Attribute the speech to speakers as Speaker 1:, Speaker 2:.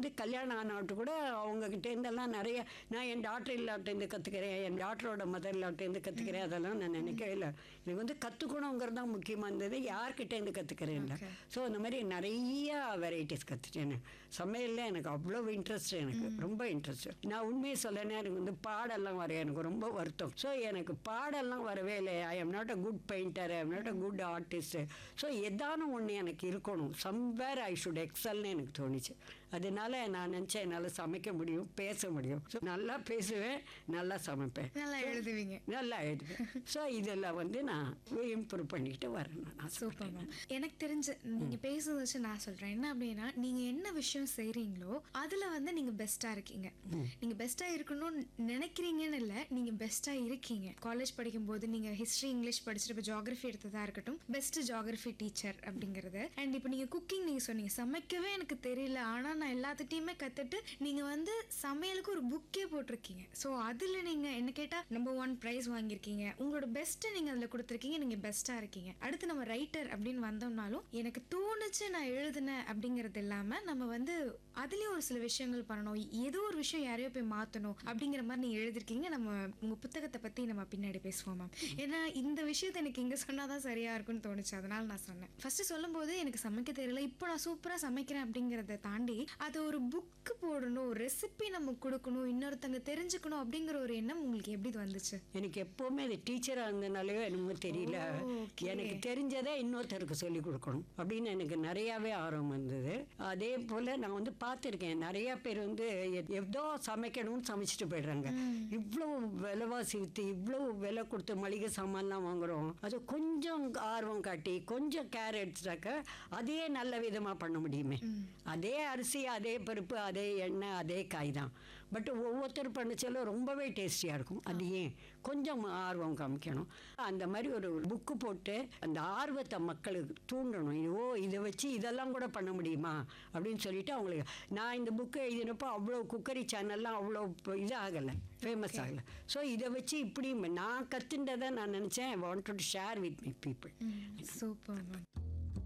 Speaker 1: வந்து கல்யாணம் ஆனாட்டு கூட அவங்கக்கிட்ட இருந்தெல்லாம் நிறைய நான் என் டாக்டர் இல்லாட்டேருந்து கற்றுக்கிறேன் என் டாக்டரோட மதர் இல்லாட்டேருந்து கற்றுக்கிறேன் அதெல்லாம் நான் நினைக்கவே இல்லை இது வந்து கற்றுக்கணுங்கிறது தான் முக்கியமாக இருந்தது யார்கிட்டேருந்து கற்றுக்கிறேன் இல்லை ஸோ அந்த மாதிரி நிறைய வெரைட்டிஸ் கற்றுட்டேன் சமையலில் எனக்கு அவ்வளோ இன்ட்ரெஸ்ட் எனக்கு ரொம்ப இன்ட்ரெஸ்ட் நான் உண்மையை சொல்லனே எனக்கு வந்து பாடெல்லாம் வரைய எனக்கு ரொம்ப வருத்தம் ஸோ எனக்கு பாடெல்லாம் வரவே இல்லை I am not a good painter I am not a good artist so எதானும் ஒன்று எனக்கு இருக்கணும் சம்வேர் ஐ ஷுட் எக்ஸல்னு எனக்கு தோணுச்சு அதனால நான் நினச்சேன் என்னால் சமைக்க முடியும் பேச முடியும் ஸோ நல்லா பேசுவேன் நல்லா சமைப்பேன்
Speaker 2: நல்லா எழுதுவீங்க
Speaker 1: நல்லா எழுதுவேன் ஸோ இதெல்லாம் வந்து நான் இம்ப்ரூவ் பண்ணிக்கிட்டு வரேன் நான்
Speaker 2: சூப்பர் மேம் எனக்கு தெரிஞ்சு நீங்க பேசுறத வச்சு நான் சொல்றேன் என்ன அப்படின்னா நீங்க என்ன விஷயம் செய்றீங்களோ அதுல வந்து நீங்க பெஸ்டா இருக்கீங்க நீங்க பெஸ்டா இருக்கணும்னு நினைக்கிறீங்கன்னு இல்ல நீங்க பெஸ்டா இருக்கீங்க காலேஜ் படிக்கும் போது நீங்க ஹிஸ்டரி இங்கிலீஷ் படிச்சுட்டு இப்போ ஜியாகிரபி எடுத்ததா இருக்கட்டும் பெஸ்ட் ஜியாகிரபி டீச்சர் அப்படிங்கிறது அண்ட் இப்போ நீங்க குக்கிங் நீங்க சொன்னீங்க சமைக்கவே எனக்கு தெரியல ஆனா நான் எல்லாத்துட்டையுமே கத்துட்டு நீங்க வந்து சமையலுக்கு ஒரு புக்கே போட்டிருக்கீங்க ஸோ அதுல நீங்க என்ன கேட்டா நம்பர் ஒன் ப்ரைஸ் வாங்கியிருக்கீங்க உங்களோட பெஸ்ட்டை நீங்க அதுல கொடுத்துருக்கீங்க நீங்க பெஸ்டா இருக்கீங்க அடுத்து நம்ம ரைட்டர் அப்படின்னு வந்தோம்னாலும் எனக்கு தோணுச்சு நான் எழுதினேன் அப்படிங்கிறது இல்லாம நம்ம வந்து அதுலயும் ஒரு சில விஷயங்கள் பண்ணணும் ஏதோ ஒரு விஷயம் யாரையோ போய் மாத்தணும் அப்படிங்கிற மாதிரி நீங்க எழுதிருக்கீங்க நம்ம உங்க புத்தகத்தை பத்தி நம்ம பின்னாடி பேசுவோம் மேம் ஏன்னா இந்த விஷயத்தை எனக்கு இங்க சொன்னாதான் சரியா இருக்கும்னு தோணுச்சு அதனால நான் சொன்னேன் ஃபர்ஸ்ட் சொல்லும்போது எனக்கு சமைக்க தெரியல இப்போ நான் சூப்பரா சமைக்கிறேன் அப்படிங்கறத தாண்டி அது ஒரு புக்கு போடணும் ஒரு ரெசிபி நம்ம கொடுக்கணும் இன்னொருத்தங்க தெரிஞ்சுக்கணும் அப்படிங்கிற ஒரு எண்ணம் உங்களுக்கு எப்படி வந்துச்சு
Speaker 1: எனக்கு எப்போவுமே அது டீச்சராக இருந்தனாலே என்னமோ தெரியல
Speaker 2: okay.
Speaker 1: எனக்கு தெரிஞ்சதை இன்னொருத்தருக்கு சொல்லி கொடுக்கணும் அப்படின்னு எனக்கு நிறையாவே ஆர்வம் இருந்தது அதே போல் நான் வந்து பார்த்துருக்கேன் நிறைய பேர் வந்து எ- ஏதோ சமைக்கணும்னு சமைச்சிட்டு போயிடுறாங்க இவ்வளோ விலைவாசி விற்று இவ்வளோ விலை கொடுத்து மளிகை சாமான்லாம் வாங்குறோம் அது கொஞ்சம் ஆர்வம் காட்டி கொஞ்சம் கேர் எடுத்துட்டாக்க அதே நல்ல விதமாக பண்ண முடியுமே அதே அரிசி அதே பருப்பு அதே எண்ணெய் அதே காய் தான் பட் ஒவ்வொருத்தர் பண்ணிச்சாலும் ரொம்பவே டேஸ்டியாக இருக்கும் அது ஏன் கொஞ்சம் ஆர்வம் காமிக்கணும் அந்த மாதிரி ஒரு புக்கு போட்டு அந்த ஆர்வத்தை மக்களுக்கு தூண்டணும் ஓ இதை வச்சு இதெல்லாம் கூட பண்ண முடியுமா அப்படின்னு சொல்லிட்டு அவங்களுக்கு நான் இந்த புக்கு எழுதினப்போ அவ்வளோ குக்கரி சேனல்லாம் அவ்வளோ இப்போ இது ஆகலை ஃபேமஸ் ஆகலை ஸோ இதை வச்சு இப்படி நான் கற்றுண்டதை நான் நினச்சேன் I want to share with me people
Speaker 2: super ma'am